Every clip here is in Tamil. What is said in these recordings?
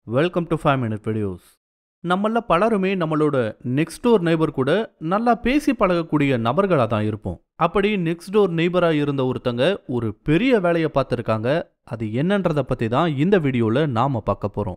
welcome to five minute videos நம்மள பலருமே நம்மளோட நெக்ஸ்ட் டோர் நெய்பர் கூட நல்லா பேசி பழகக்கூடிய நபர்களாக தான் இருப்போம் அப்படி நெக்ஸ்ட் டோர் நெய்பராக இருந்த ஒருத்தங்க ஒரு பெரிய வேலையை பார்த்துருக்காங்க அது என்னன்றதை பற்றி தான் இந்த வீடியோவில் நாம் பார்க்க போகிறோம்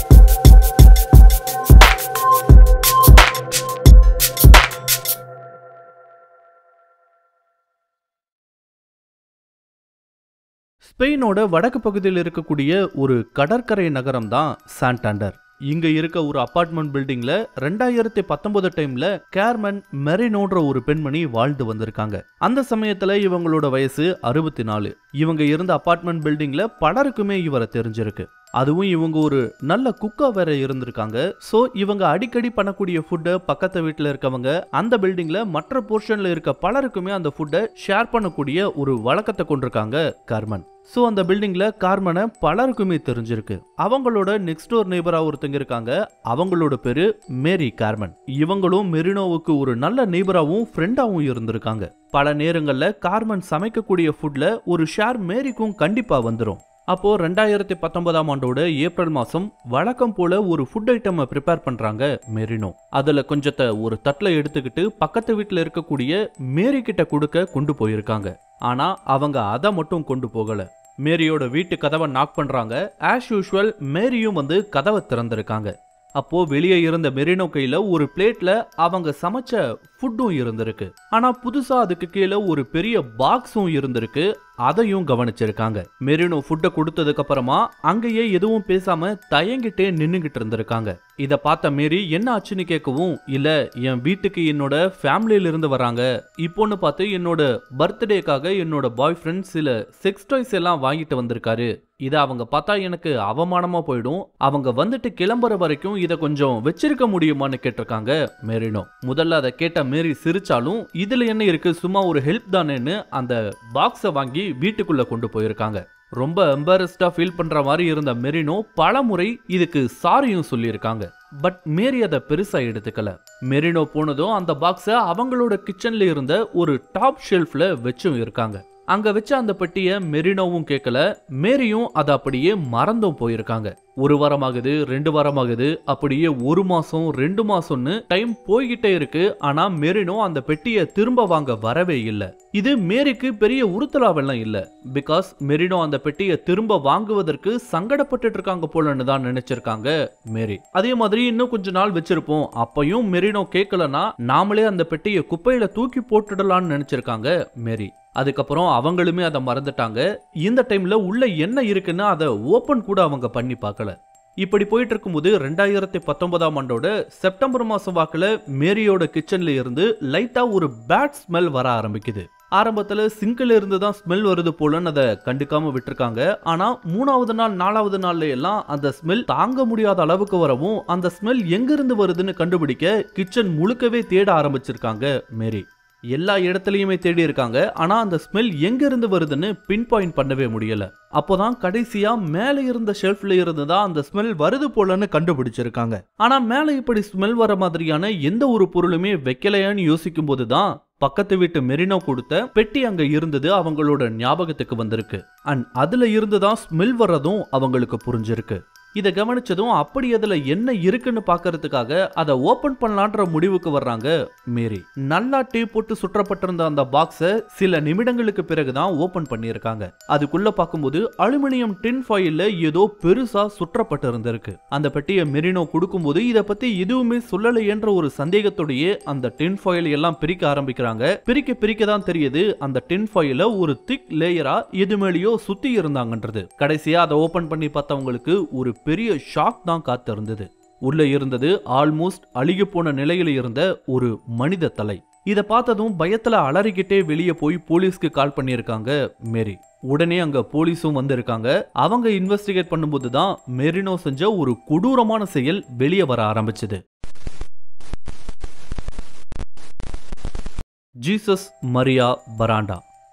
ஸ்பெயினோட வடக்கு பகுதியில் இருக்கக்கூடிய ஒரு கடற்கரை நகரம் தான் சாண்டாண்டர் இங்க இருக்க ஒரு அபார்ட்மெண்ட் பில்டிங்ல ரெண்டாயிரத்தி பத்தொன்பது டைம்ல கேர்மன் மெரினோன்ற ஒரு பெண்மணி வாழ்ந்து வந்திருக்காங்க அந்த சமயத்துல இவங்களோட வயசு அறுபத்தி நாலு இவங்க இருந்த அபார்ட்மெண்ட் பில்டிங்ல பலருக்குமே இவரை தெரிஞ்சிருக்கு அதுவும் இவங்க ஒரு நல்ல குக்கா வேற இருந்திருக்காங்க சோ இவங்க அடிக்கடி பண்ணக்கூடிய ஃபுட்டை பக்கத்து வீட்டில் இருக்கவங்க அந்த பில்டிங்ல மற்ற போர்ஷன்ல இருக்க பலருக்குமே அந்த ஃபுட்டை ஷேர் பண்ணக்கூடிய ஒரு வழக்கத்தை கொண்டிருக்காங்க கார்மன் ஸோ அந்த பில்டிங்ல கார்மனை பலருக்குமே தெரிஞ்சிருக்கு அவங்களோட நெக்ஸ்ட் டோர் நெய்பரா ஒருத்தங்க இருக்காங்க அவங்களோட பேரு மேரி கார்மன் இவங்களும் மெரினோவுக்கு ஒரு நல்ல நெய்பராவும் ஃப்ரெண்டாவும் இருந்திருக்காங்க பல நேரங்கள்ல கார்மன் சமைக்கக்கூடிய ஃபுட்ல ஒரு ஷேர் மேரிக்கும் கண்டிப்பா வந்துடும் அப்போ ரெண்டாயிரத்தி பத்தொன்பதாம் ஆண்டோட ஏப்ரல் மாசம் வழக்கம் போல ஒரு ஃபுட் ஐட்டம் ப்ரிப்பேர் பண்றாங்க மெரினோ அதுல கொஞ்சத்தை ஒரு தட்டுல எடுத்துக்கிட்டு பக்கத்து வீட்டுல இருக்கக்கூடிய மேரி கிட்ட கொடுக்க கொண்டு போயிருக்காங்க ஆனா அவங்க அதை மட்டும் கொண்டு போகல மேரியோட வீட்டு கதவை நாக் பண்றாங்க ஆஸ் யூஷுவல் மேரியும் வந்து கதவை திறந்திருக்காங்க அப்போ வெளியே இருந்த மெரினோ கையில ஒரு பிளேட்ல அவங்க சமைச்ச ஃபுட்டும் இருந்திருக்கு ஆனா புதுசா அதுக்கு கீழே ஒரு பெரிய பாக்ஸும் இருந்திருக்கு அதையும் கவனிச்சிருக்காங்க மெரினோ ஃபுட்டை கொடுத்ததுக்கு அப்புறமா அங்கேயே எதுவும் பேசாம தயங்கிட்டே நின்னுகிட்டு இருந்திருக்காங்க இத பார்த்த மேரி என்ன ஆச்சுன்னு கேட்கவும் இல்ல என் வீட்டுக்கு என்னோட ஃபேமிலியில இருந்து வராங்க இப்போன்னு பார்த்து என்னோட பர்த்டேக்காக என்னோட பாய் ஃப்ரெண்ட் சில செக்ஸ் டாய்ஸ் எல்லாம் வாங்கிட்டு வந்திருக்காரு இதை அவங்க பார்த்தா எனக்கு அவமானமா போயிடும் அவங்க வந்துட்டு கிளம்புற வரைக்கும் இதை கொஞ்சம் வச்சிருக்க முடியுமான்னு கேட்டிருக்காங்க மேரினோ முதல்ல அதை கேட்ட மேரி சிரிச்சாலும் இதுல என்ன இருக்கு சும்மா ஒரு ஹெல்ப் தானேன்னு அந்த பாக்ஸை வாங்கி வீட்டுக்குள்ள கொண்டு போயிருக்காங்க ரொம்ப எம்பாரஸ்டா ஃபீல் பண்ற மாதிரி இருந்த மெரினோ பல முறை இதுக்கு சாரியும் சொல்லியிருக்காங்க பட் மேரி அதை பெருசா எடுத்துக்கல மெரினோ போனதும் அந்த பாக்ஸை அவங்களோட கிச்சன்ல இருந்த ஒரு டாப் ஷெல்ஃப்ல வச்சும் இருக்காங்க அங்க வச்ச அந்த பெட்டியை மெரினோவும் கேட்கல மேரியும் அதை அப்படியே மறந்தும் போயிருக்காங்க ஒரு வாரம் ஆகுது ரெண்டு வாரம் ஆகுது அப்படியே ஒரு மாசம் ரெண்டு மாசம்னு டைம் போய்கிட்டே இருக்கு ஆனா மெரினோ அந்த பெட்டியை திரும்ப வாங்க வரவே இல்லை இது மேரிக்கு பெரிய உறுத்தலாவெல்லாம் இல்ல பிகாஸ் மெரினோ அந்த பெட்டியை திரும்ப வாங்குவதற்கு சங்கடப்பட்டுட்டு இருக்காங்க போலன்னு தான் நினைச்சிருக்காங்க மேரி அதே மாதிரி இன்னும் கொஞ்ச நாள் வச்சிருப்போம் அப்பையும் மெரினோ கேட்கலனா நாமளே அந்த பெட்டியை குப்பையில தூக்கி போட்டுடலாம்னு நினைச்சிருக்காங்க மேரி அதுக்கப்புறம் அவங்களுமே அதை மறந்துட்டாங்க இந்த டைம்ல உள்ள என்ன இருக்குன்னு அதை ஓபன் கூட அவங்க பண்ணி பார்க்கல இப்படி போயிட்டு இருக்கும்போது ரெண்டாயிரத்தி பத்தொன்பதாம் ஆண்டோட செப்டம்பர் மாசம் வாக்குல மேரியோட கிச்சன்ல இருந்து லைட்டா ஒரு பேட் ஸ்மெல் வர ஆரம்பிக்குது ஆரம்பத்துல சிங்கிள் இருந்து தான் ஸ்மெல் வருது போலன்னு அதை கண்டுக்காம விட்டுருக்காங்க ஆனா மூணாவது நாள் நாலாவது நாள்ல எல்லாம் அந்த ஸ்மெல் தாங்க முடியாத அளவுக்கு வரவும் அந்த ஸ்மெல் எங்க இருந்து வருதுன்னு கண்டுபிடிக்க கிச்சன் முழுக்கவே தேட ஆரம்பிச்சிருக்காங்க மேரி எல்லா இடத்துலயுமே தேடி இருக்காங்க ஆனா அந்த ஸ்மெல் எங்க இருந்து வருதுன்னு பின் பாயிண்ட் பண்ணவே முடியல அப்போதான் கடைசியா மேல இருந்த ஷெல்ஃப்ல இருந்து தான் அந்த ஸ்மெல் வருது போலன்னு கண்டுபிடிச்சிருக்காங்க ஆனா மேல இப்படி ஸ்மெல் வர மாதிரியான எந்த ஒரு பொருளுமே வைக்கலையான்னு யோசிக்கும் போதுதான் பக்கத்து வீட்டு மெரினோ கொடுத்த பெட்டி அங்க இருந்தது அவங்களோட ஞாபகத்துக்கு வந்திருக்கு அண்ட் அதுல இருந்து தான் ஸ்மெல் வர்றதும் அவங்களுக்கு புரிஞ்சிருக்கு இதை கவனிச்சதும் அப்படி அதுல என்ன இருக்குன்னு பாக்குறதுக்காக அதை ஓபன் பண்ணலான்ற முடிவுக்கு வர்றாங்க மேரி நல்லா டீ போட்டு சுற்றப்பட்டிருந்த அந்த பாக்ஸை சில நிமிடங்களுக்கு பிறகுதான் ஓபன் பண்ணியிருக்காங்க அதுக்குள்ள பார்க்கும்போது அலுமினியம் டின் ஃபாயில்ல ஏதோ பெருசா சுற்றப்பட்டு இருந்திருக்கு அந்த பெட்டியை மெரினோ கொடுக்கும்போது இதை பத்தி எதுவுமே சொல்லலையென்ற ஒரு சந்தேகத்தோடயே அந்த டின் ஃபாயில் எல்லாம் பிரிக்க ஆரம்பிக்கிறாங்க பிரிக்க பிரிக்க தான் தெரியுது அந்த டின் ஃபாயில ஒரு திக் லேயரா எது மேலேயோ சுத்தி இருந்தாங்கன்றது கடைசியா அதை ஓபன் பண்ணி பார்த்தவங்களுக்கு ஒரு பெரிய ஷாக் தான் காத்திருந்தது உள்ள இருந்தது ஆல்மோஸ்ட் அழுகி போன நிலையில இருந்த ஒரு மனித தலை இதை பார்த்ததும் பயத்துல அலறிக்கிட்டே வெளியே போய் போலீஸ்க்கு கால் பண்ணியிருக்காங்க மேரி உடனே அங்க போலீஸும் வந்திருக்காங்க அவங்க இன்வெஸ்டிகேட் பண்ணும்போது தான் மெரினோ செஞ்ச ஒரு கொடூரமான செயல் வெளியே வர ஆரம்பிச்சது ஜீசஸ் மரியா பராண்டா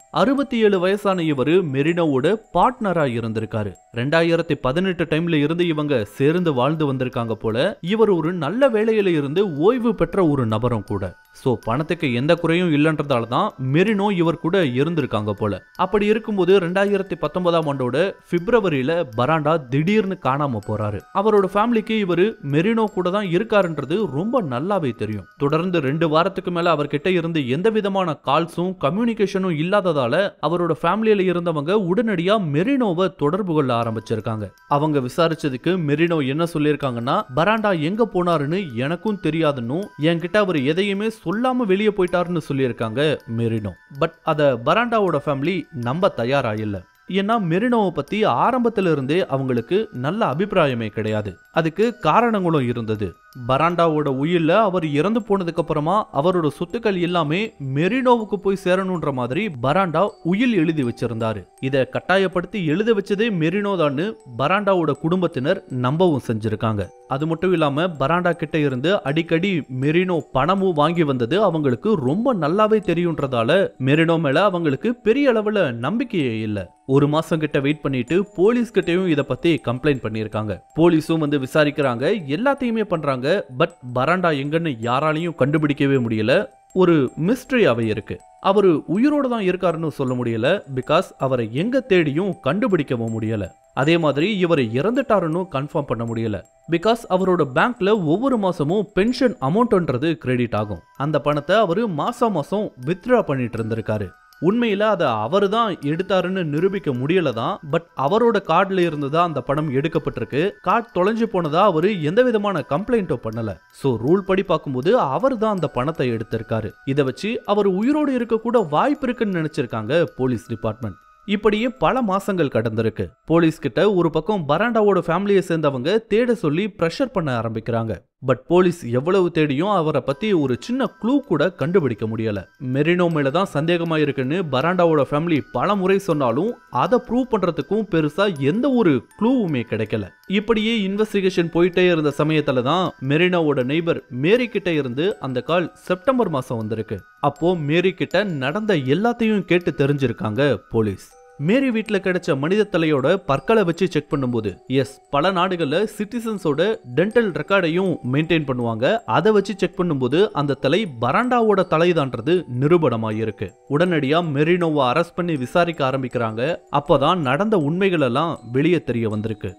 அறுபத்தி ஏழு வயசான இவரு மெரினோவோட பார்ட்னரா இருந்திருக்காரு ரெண்டாயிரத்தி பதினெட்டு டைம்ல இருந்து இவங்க சேர்ந்து வாழ்ந்து வந்திருக்காங்க போல இவர் ஒரு நல்ல வேலையில இருந்து ஓய்வு பெற்ற ஒரு நபரும் கூட சோ பணத்துக்கு எந்த குறையும் இல்லைன்றதால தான் மெரினோ இவர் கூட இருந்திருக்காங்க போல அப்படி இருக்கும்போது ரெண்டாயிரத்தி பத்தொன்பதாம் ஆண்டோட பிப்ரவரியில பராண்டா திடீர்னு காணாம போறாரு அவரோட ஃபேமிலிக்கு இவரு மெரினோ கூட தான் இருக்காருன்றது ரொம்ப நல்லாவே தெரியும் தொடர்ந்து ரெண்டு வாரத்துக்கு மேல அவர்கிட்ட இருந்து எந்த விதமான கால்ஸும் கம்யூனிகேஷனும் இல்லாததால அவரோட ஃபேமிலியில இருந்தவங்க உடனடியா மெரினோவை தொடர்பு கொள்ள ஆரம்பிச்சிருக்காங்க அவங்க விசாரிச்சதுக்கு மெரினோ என்ன சொல்லியிருக்காங்கன்னா பராண்டா எங்க போனாருன்னு எனக்கும் தெரியாதுன்னு என்கிட்ட அவர் எதையுமே சொல்லாம வெளியே போயிட்டாருன்னு சொல்லியிருக்காங்க மெரினோ பட் அத பராண்டாவோட ஃபேமிலி நம்ப தயாரா இல்ல ஏன்னா மெரினோவை பத்தி ஆரம்பத்துல இருந்தே அவங்களுக்கு நல்ல அபிப்பிராயமே கிடையாது அதுக்கு காரணங்களும் இருந்தது பராண்டாவோட உயில்ல அவர் இறந்து போனதுக்கு அப்புறமா அவரோட சொத்துக்கள் எல்லாமே மெரினோவுக்கு போய் சேரணுன்ற மாதிரி பராண்டா உயில் எழுதி வச்சிருந்தாரு இத கட்டாயப்படுத்தி எழுத வச்சதே மெரினோ தான்னு பராண்டாவோட குடும்பத்தினர் நம்பவும் செஞ்சிருக்காங்க அது மட்டும் இல்லாம பராண்டா கிட்ட இருந்து அடிக்கடி மெரினோ பணமும் வாங்கி வந்தது அவங்களுக்கு ரொம்ப நல்லாவே தெரியுன்றதால மெரினோ மேல அவங்களுக்கு பெரிய அளவுல நம்பிக்கையே இல்ல ஒரு மாசம் கிட்ட வெயிட் பண்ணிட்டு போலீஸ் கிட்டயும் இத பத்தி கம்ப்ளைண்ட் பண்ணிருக்காங்க போலீஸும் வந்து விசாரிக்கிறாங்க எல்லாத்தையுமே பண்றாங்க பட் பராண்டா எங்கன்னு யாராலையும் கண்டுபிடிக்கவே முடியல ஒரு மிஸ்ட்ரியாவே இருக்கு அவரு உயிரோட தான் இருக்காருன்னு சொல்ல முடியல பிகாஸ் அவரை எங்க தேடியும் கண்டுபிடிக்கவும் முடியல அதே மாதிரி இவர் இறந்துட்டாருன்னு கன்ஃபார்ம் பண்ண முடியல பிகாஸ் அவரோட பேங்க்ல ஒவ்வொரு மாசமும் பென்ஷன் அமௌண்ட்ன்றது கிரெடிட் ஆகும் அந்த பணத்தை அவரு மாசம் மாசம் வித்ட்ரா பண்ணிட்டு இருந்திருக்காரு உண்மையில அதை அவர் தான் எடுத்தாருன்னு நிரூபிக்க முடியல தான் பட் அவரோட கார்டுல இருந்து தான் அந்த பணம் எடுக்கப்பட்டிருக்கு கார்டு தொலைஞ்சு போனதா அவரு எந்த விதமான கம்ப்ளைண்ட்டும் பண்ணல சோ ரூல் படி பார்க்கும்போது அவர் தான் அந்த பணத்தை எடுத்திருக்காரு இதை வச்சு அவர் உயிரோடு இருக்க கூட வாய்ப்பு இருக்குன்னு நினைச்சிருக்காங்க போலீஸ் டிபார்ட்மெண்ட் இப்படியே பல மாசங்கள் கடந்திருக்கு போலீஸ் கிட்ட ஒரு பக்கம் பராண்டாவோட ஃபேமிலியை சேர்ந்தவங்க தேட சொல்லி ப்ரெஷர் பண்ண ஆரம்பிக்கிறாங்க பட் போலீஸ் எவ்வளவு தேடியும் அவரை பத்தி ஒரு சின்ன க்ளூ கூட கண்டுபிடிக்க முடியல மெரினோ மேல தான் சந்தேகமா இருக்குன்னு பராண்டாவோட ஃபேமிலி பல முறை சொன்னாலும் அதை ப்ரூவ் பண்றதுக்கும் பெருசா எந்த ஒரு க்ளூவுமே கிடைக்கல இப்படியே இன்வெஸ்டிகேஷன் போயிட்டே இருந்த சமயத்துல தான் மெரினோவோட நெய்பர் மேரி கிட்ட இருந்து அந்த கால் செப்டம்பர் மாசம் வந்திருக்கு அப்போ மேரி கிட்ட நடந்த எல்லாத்தையும் கேட்டு தெரிஞ்சிருக்காங்க போலீஸ் மேரி வீட்டில் கிடைச்ச மனித தலையோட பற்களை வச்சு செக் பண்ணும்போது எஸ் பல நாடுகளில் சிட்டிசன்ஸோட டென்டல் ரெக்கார்டையும் மெயின்டைன் பண்ணுவாங்க அதை வச்சு செக் பண்ணும்போது அந்த தலை பராண்டாவோட தலைதான்றது நிரூபணமாயிருக்கு உடனடியா மெரினோவை அரெஸ்ட் பண்ணி விசாரிக்க ஆரம்பிக்கிறாங்க அப்போதான் நடந்த உண்மைகள் எல்லாம் வெளியே தெரிய வந்திருக்கு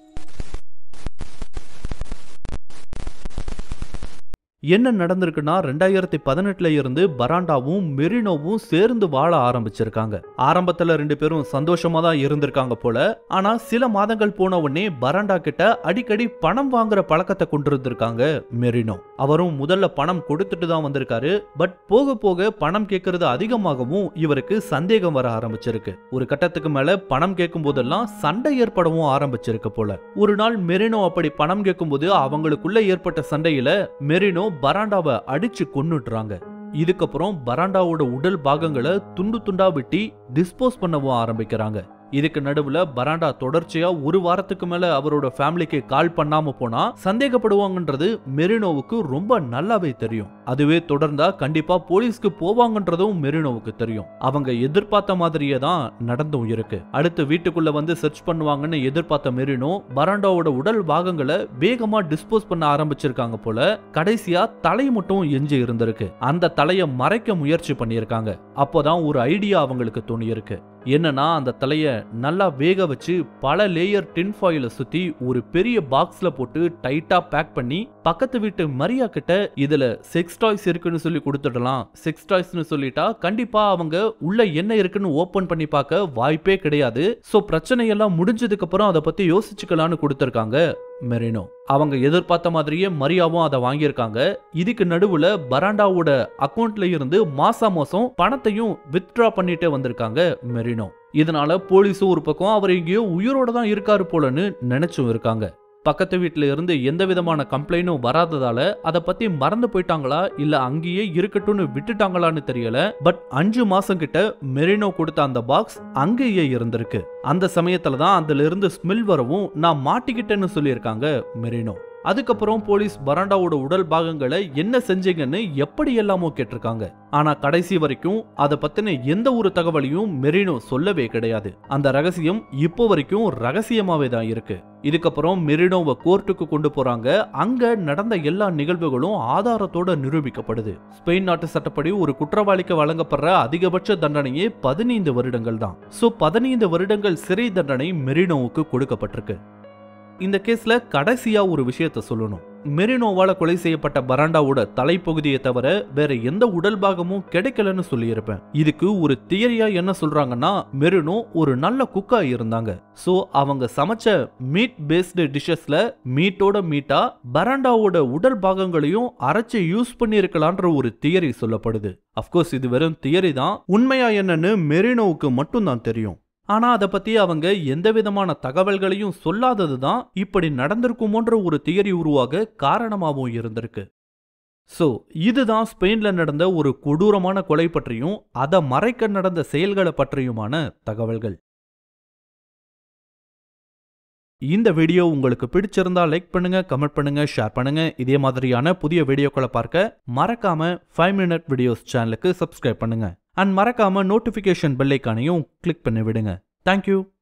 என்ன நடந்திருக்குன்னா ரெண்டாயிரத்தி பதினெட்டுல இருந்து பராண்டாவும் மெரினோவும் சேர்ந்து வாழ ஆரம்பிச்சிருக்காங்க ஆரம்பத்துல ரெண்டு பேரும் சந்தோஷமா தான் இருந்திருக்காங்க போல ஆனா சில மாதங்கள் போன உடனே பராண்டா கிட்ட அடிக்கடி பணம் வாங்குற பழக்கத்தை கொண்டிருந்திருக்காங்க மெரினோ அவரும் முதல்ல பணம் கொடுத்துட்டு தான் வந்திருக்காரு பட் போக போக பணம் கேட்கறது அதிகமாகவும் இவருக்கு சந்தேகம் வர ஆரம்பிச்சிருக்கு ஒரு கட்டத்துக்கு மேல பணம் கேட்கும் போதெல்லாம் சண்டை ஏற்படவும் ஆரம்பிச்சிருக்கு போல ஒரு நாள் மெரினோ அப்படி பணம் கேட்கும்போது அவங்களுக்குள்ள ஏற்பட்ட சண்டையில மெரினோ பராண்டாவை அடிச்சு கொன்னுடுறாங்க இதுக்கப்புறம் பராண்டாவோட உடல் பாகங்களை துண்டு துண்டா வெட்டி டிஸ்போஸ் பண்ணவும் ஆரம்பிக்கிறாங்க இதுக்கு நடுவுல பராண்டா தொடர்ச்சியா ஒரு வாரத்துக்கு மேல அவரோட ஃபேமிலிக்கு கால் பண்ணாம போனா சந்தேகப்படுவாங்கன்றது மெரினோவுக்கு ரொம்ப நல்லாவே தெரியும் அதுவே தொடர்ந்தா கண்டிப்பா போலீஸ்க்கு போவாங்கன்றதும் மெரினோவுக்கு தெரியும் அவங்க எதிர்பார்த்த மாதிரியே தான் நடந்தும் இருக்கு அடுத்து வீட்டுக்குள்ள வந்து சர்ச் பண்ணுவாங்கன்னு எதிர்பார்த்த மெரினோ பராண்டாவோட உடல் பாகங்களை வேகமா டிஸ்போஸ் பண்ண ஆரம்பிச்சிருக்காங்க போல கடைசியா தலை மட்டும் எஞ்சி இருந்திருக்கு அந்த தலையை மறைக்க முயற்சி பண்ணியிருக்காங்க அப்போதான் ஒரு ஐடியா அவங்களுக்கு தோணியிருக்கு என்னன்னா அந்த தலைய நல்லா வேக வச்சு பல லேயர் டின் ஃபாயில சுத்தி ஒரு பெரிய பாக்ஸ்ல போட்டு டைட்டா பேக் பண்ணி பக்கத்து வீட்டு மரியா கிட்ட இதுல செக்ஸ் டாய்ஸ் இருக்குன்னு சொல்லி கொடுத்துடலாம் செக்ஸ் டாய்ஸ்னு சொல்லிட்டா கண்டிப்பா அவங்க உள்ள என்ன இருக்குன்னு ஓபன் பண்ணி பார்க்க வாய்ப்பே கிடையாது சோ பிரச்சனை எல்லாம் முடிஞ்சதுக்கு அப்புறம் அதை பத்தி யோசிச்சுக்கலாம்னு கொடுத்திருக்காங்க மெரினோ அவங்க எதிர்பார்த்த மாதிரியே மரியாவும் அதை வாங்கியிருக்காங்க இதுக்கு நடுவுல பராண்டாவோட அக்கவுண்ட்ல இருந்து மாசா மாசம் பணத்தையும் வித்ட்ரா பண்ணிட்டே வந்திருக்காங்க மெரினோ இதனால போலீஸும் ஒரு பக்கம் அவர் எங்கேயோ உயிரோட தான் இருக்காரு போலன்னு நினைச்சும் இருக்காங்க பக்கத்து வீட்ல இருந்து எந்த விதமான கம்ப்ளைண்டும் வராததால அதை பத்தி மறந்து போயிட்டாங்களா இல்ல அங்கேயே இருக்கட்டும்னு விட்டுட்டாங்களான்னு தெரியல பட் அஞ்சு மாசம் கிட்ட மெரினோ கொடுத்த அந்த பாக்ஸ் அங்கேயே இருந்திருக்கு அந்த சமயத்துல தான் அதுல இருந்து ஸ்மெல் வரவும் நான் மாட்டிக்கிட்டேன்னு சொல்லியிருக்காங்க மெரினோ அதுக்கப்புறம் போலீஸ் பராண்டாவோட உடல் பாகங்களை என்ன செஞ்சீங்கன்னு எப்படி எல்லாமோ கேட்டிருக்காங்க ஆனா கடைசி வரைக்கும் அதை பத்தின எந்த ஒரு தகவலையும் மெரினோ சொல்லவே கிடையாது அந்த ரகசியம் இப்போ வரைக்கும் ரகசியமாவே தான் இருக்கு இதுக்கப்புறம் மெரினோவை கோர்ட்டுக்கு கொண்டு போறாங்க அங்க நடந்த எல்லா நிகழ்வுகளும் ஆதாரத்தோட நிரூபிக்கப்படுது ஸ்பெயின் நாட்டு சட்டப்படி ஒரு குற்றவாளிக்கு வழங்கப்படுற அதிகபட்ச தண்டனையே பதினைந்து வருடங்கள் தான் சோ பதினைந்து வருடங்கள் சிறை தண்டனை மெரினோவுக்கு கொடுக்கப்பட்டிருக்கு இந்த கேஸ்ல கடைசியா ஒரு விஷயத்த சொல்லணும் மெரினோவால கொலை செய்யப்பட்ட பராண்டாவோட தலைப்பகுதியை தவிர வேற எந்த உடல் பாகமும் கிடைக்கலன்னு சொல்லியிருப்பேன் இதுக்கு ஒரு தியரியா என்ன சொல்றாங்கன்னா மெரினோ ஒரு நல்ல குக்கா இருந்தாங்க சோ அவங்க சமைச்ச மீட் பேஸ்டு டிஷ்ஷஸ்ல மீட்டோட மீட்டா பராண்டாவோட உடல் பாகங்களையும் அரைச்சு யூஸ் பண்ணியிருக்கலான்ற ஒரு தியரி சொல்லப்படுது அஃப்கோர்ஸ் இது வெறும் தியரி தான் உண்மையா என்னன்னு மெரினோவுக்கு மட்டும்தான் தெரியும் ஆனா அதை பத்தி அவங்க எந்த விதமான தகவல்களையும் சொல்லாதது தான் இப்படி நடந்திருக்குமோன்ற ஒரு தியரி உருவாக காரணமாகவும் இருந்திருக்கு சோ இதுதான் ஸ்பெயின்ல நடந்த ஒரு கொடூரமான கொலை பற்றியும் அதை மறைக்க நடந்த செயல்களை பற்றியுமான தகவல்கள் இந்த வீடியோ உங்களுக்கு பிடிச்சிருந்தா லைக் பண்ணுங்க கமெண்ட் பண்ணுங்க ஷேர் பண்ணுங்க இதே மாதிரியான புதிய வீடியோக்களை பார்க்க மறக்காம ஃபைவ் மினிட் வீடியோஸ் சேனலுக்கு சப்ஸ்கிரைப் பண்ணுங்க அண்ட் மறக்காம நோட்டிஃபிகேஷன் பெல்லைக்கானையும் கிளிக் பண்ணி விடுங்க தேங்க்யூ